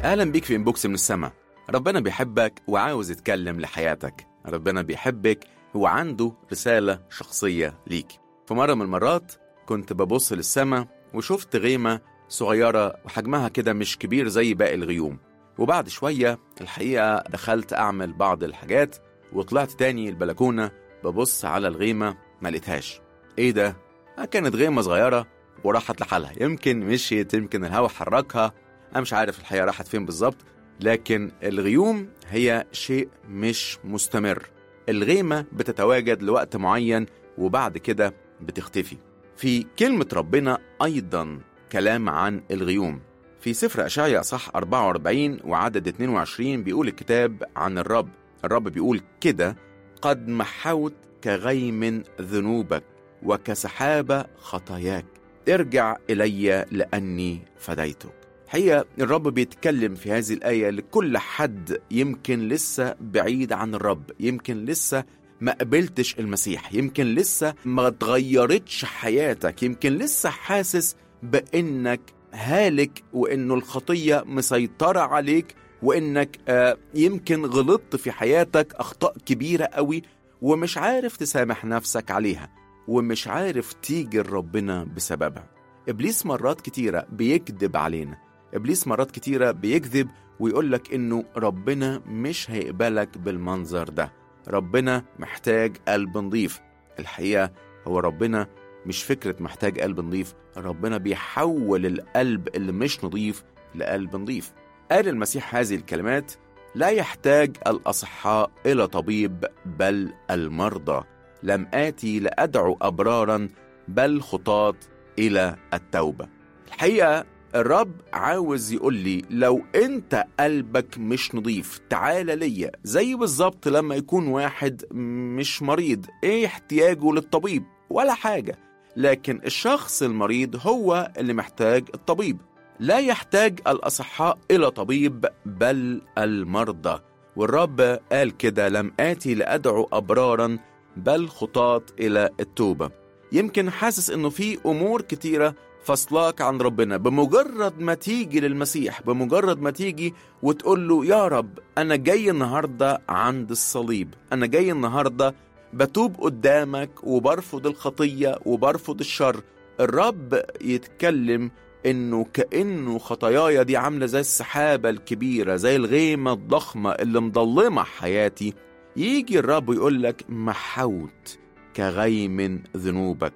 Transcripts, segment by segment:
أهلا بيك في إنبوكس من السما ربنا بيحبك وعاوز يتكلم لحياتك ربنا بيحبك وعنده رسالة شخصية ليك في مرة من المرات كنت ببص للسما وشفت غيمة صغيرة وحجمها كده مش كبير زي باقي الغيوم وبعد شوية الحقيقة دخلت أعمل بعض الحاجات وطلعت تاني البلكونة ببص على الغيمة ما لقيتهاش إيه ده؟ آه، كانت غيمة صغيرة وراحت لحالها يمكن مشيت يمكن الهوا حركها أنا مش عارف الحقيقة راحت فين بالظبط لكن الغيوم هي شيء مش مستمر الغيمة بتتواجد لوقت معين وبعد كده بتختفي في كلمة ربنا أيضا كلام عن الغيوم في سفر أشعيا صح 44 وعدد 22 بيقول الكتاب عن الرب الرب بيقول كده قد محوت كغيم ذنوبك وكسحابة خطاياك ارجع إلي لأني فديتك حقيقة الرب بيتكلم في هذه الآية لكل حد يمكن لسه بعيد عن الرب يمكن لسه ما قبلتش المسيح يمكن لسه ما اتغيرتش حياتك يمكن لسه حاسس بانك هالك وانه الخطيه مسيطره عليك وانك آه يمكن غلطت في حياتك اخطاء كبيره قوي ومش عارف تسامح نفسك عليها ومش عارف تيجي لربنا بسببها ابليس مرات كتيره بيكذب علينا ابليس مرات كتيره بيكذب ويقولك انه ربنا مش هيقبلك بالمنظر ده ربنا محتاج قلب نظيف الحقيقه هو ربنا مش فكرة محتاج قلب نظيف ربنا بيحول القلب اللي مش نظيف لقلب نظيف قال المسيح هذه الكلمات لا يحتاج الأصحاء إلى طبيب بل المرضى لم آتي لأدعو أبرارا بل خطاة إلى التوبة الحقيقة الرب عاوز يقول لي لو انت قلبك مش نظيف تعالى ليا زي بالظبط لما يكون واحد مش مريض ايه احتياجه للطبيب ولا حاجة لكن الشخص المريض هو اللي محتاج الطبيب لا يحتاج الأصحاء إلى طبيب بل المرضى والرب قال كده لم آتي لأدعو أبرارا بل خطاة إلى التوبة يمكن حاسس إنه في أمور كتيرة فصلاك عن ربنا بمجرد ما تيجي للمسيح بمجرد ما تيجي وتقول له يا رب أنا جاي النهاردة عند الصليب أنا جاي النهاردة بتوب قدامك وبرفض الخطية وبرفض الشر الرب يتكلم انه كانه خطاياي دي عامله زي السحابه الكبيره زي الغيمه الضخمه اللي مضلمه حياتي يجي الرب يقول لك محوت كغيم ذنوبك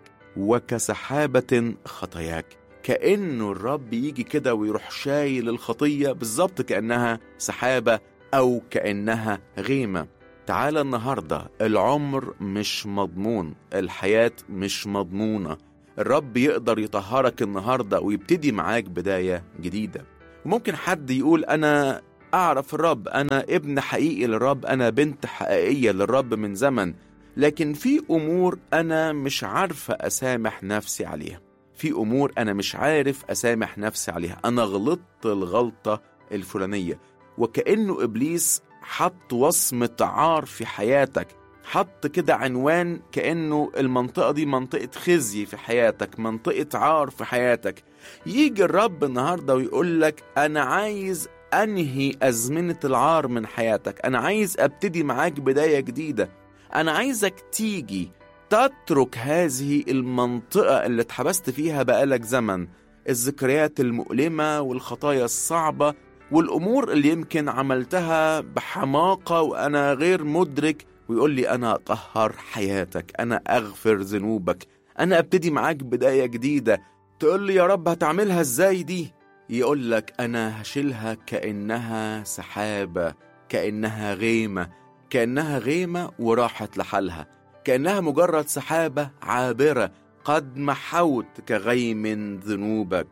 وكسحابه خطاياك كانه الرب يجي كده ويروح شايل الخطيه بالظبط كانها سحابه او كانها غيمه تعالى النهارده العمر مش مضمون الحياه مش مضمونه الرب يقدر يطهرك النهارده ويبتدي معاك بدايه جديده وممكن حد يقول انا اعرف الرب انا ابن حقيقي للرب انا بنت حقيقيه للرب من زمن لكن في امور انا مش عارفه اسامح نفسي عليها في امور انا مش عارف اسامح نفسي عليها انا غلطت الغلطه الفلانيه وكانه ابليس حط وصمه عار في حياتك حط كده عنوان كأنه المنطقة دي منطقة خزي في حياتك منطقة عار في حياتك يجي الرب النهاردة ويقول لك أنا عايز أنهي أزمنة العار من حياتك أنا عايز أبتدي معاك بداية جديدة أنا عايزك تيجي تترك هذه المنطقة اللي اتحبست فيها بقالك زمن الذكريات المؤلمة والخطايا الصعبة والأمور اللي يمكن عملتها بحماقة وأنا غير مدرك ويقول لي أنا أطهر حياتك أنا أغفر ذنوبك أنا أبتدي معاك بداية جديدة تقول لي يا رب هتعملها إزاي دي يقول لك أنا هشيلها كأنها سحابة كأنها غيمة كأنها غيمة وراحت لحالها كأنها مجرد سحابة عابرة قد محوت كغيم ذنوبك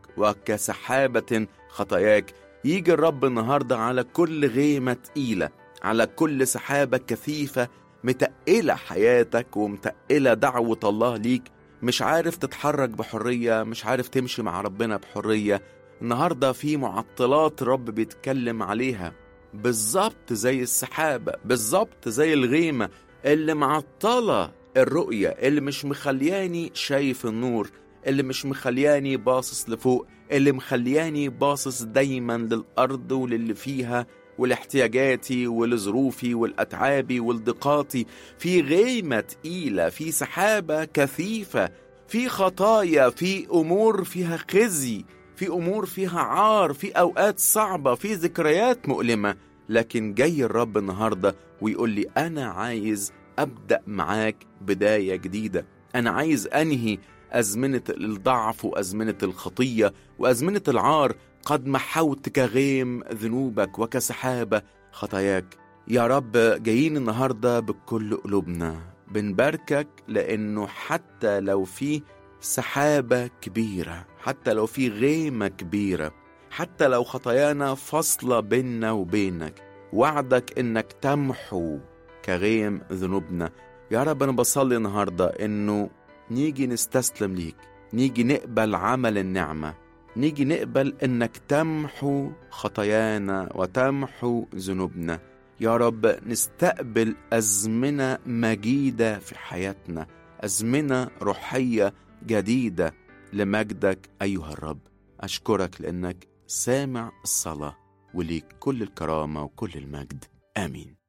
وكسحابة خطاياك يجي الرب النهاردة على كل غيمة تقيلة على كل سحابة كثيفة متقلة حياتك ومتقلة دعوة الله ليك مش عارف تتحرك بحرية مش عارف تمشي مع ربنا بحرية النهاردة في معطلات رب بيتكلم عليها بالظبط زي السحابة بالظبط زي الغيمة اللي معطلة الرؤية اللي مش مخلياني شايف النور اللي مش مخلياني باصص لفوق اللي مخلياني باصص دايما للأرض وللي فيها ولاحتياجاتي ولظروفي والأتعابي ولضيقاتي في غيمة تقيلة في سحابة كثيفة في خطايا في أمور فيها خزي في أمور فيها عار في أوقات صعبة في ذكريات مؤلمة لكن جاي الرب النهاردة ويقول لي أنا عايز أبدأ معاك بداية جديدة أنا عايز أنهي أزمنة الضعف وأزمنة الخطية وأزمنة العار قد محوت كغيم ذنوبك وكسحابة خطاياك يا رب جايين النهاردة بكل قلوبنا بنباركك لأنه حتى لو في سحابة كبيرة حتى لو في غيمة كبيرة حتى لو خطايانا فاصلة بيننا وبينك وعدك إنك تمحو كغيم ذنوبنا يا رب أنا بصلي النهاردة إنه نيجي نستسلم ليك نيجي نقبل عمل النعمة نيجي نقبل إنك تمحو خطايانا وتمحو ذنوبنا يا رب نستقبل أزمنة مجيدة في حياتنا أزمنة روحية جديدة لمجدك أيها الرب أشكرك لأنك سامع الصلاة وليك كل الكرامة وكل المجد آمين